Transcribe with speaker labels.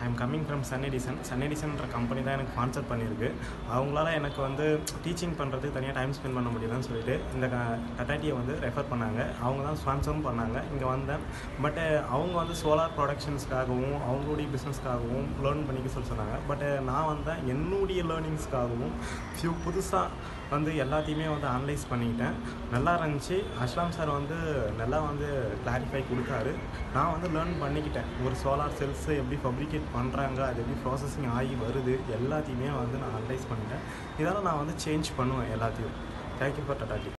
Speaker 1: I am coming from Sun Edison Sun எடிசன்ற company தான் எனக்கு ஸ்பான்சர் பண்ணியிருக்கு அவங்களால எனக்கு வந்து டீச்சிங் பண்ணுறதுக்கு தனியாக டைம் ஸ்பெண்ட் பண்ண முடியலன்னு சொல்லிட்டு இந்த டட்டாட்டியை வந்து ரெஃபர் பண்ணாங்க அவங்க தான் ஸ்பான்சரும் பண்ணாங்க இங்கே வந்தேன் பட்டு அவங்க வந்து சோலார் ப்ரொடக்ஷன்ஸ்க்காகவும் அவங்களுடைய பிஸ்னஸ்க்காகவும் லேர்ன் பண்ணிக்க சொல்லி சொன்னாங்க பட்டு நான் வந்தேன் என்னுடைய லேர்னிங்ஸ்க்காகவும் ஃபியூ புதுசாக வந்து எல்லாத்தையுமே வந்து அனலைஸ் பண்ணிக்கிட்டேன் நல்லா இருந்துச்சு அஸ்லாம் சார் வந்து நல்லா வந்து கிளாரிஃபை கொடுத்தாரு நான் வந்து லேர்ன் பண்ணிக்கிட்டேன் ஒரு சோலார் செல்ஸை எப்படி ஃபப்ரிகேட் பண்ணுறாங்க அது எப்படி ப்ராசஸிங் ஆகி வருது எல்லாத்தையுமே வந்து நான் அனலைஸ் பண்ணிட்டேன் இதெல்லாம் நான் வந்து சேஞ்ச் பண்ணுவேன் எல்லாத்தையும் தேங்க்யூ ஃபார் டாட்டா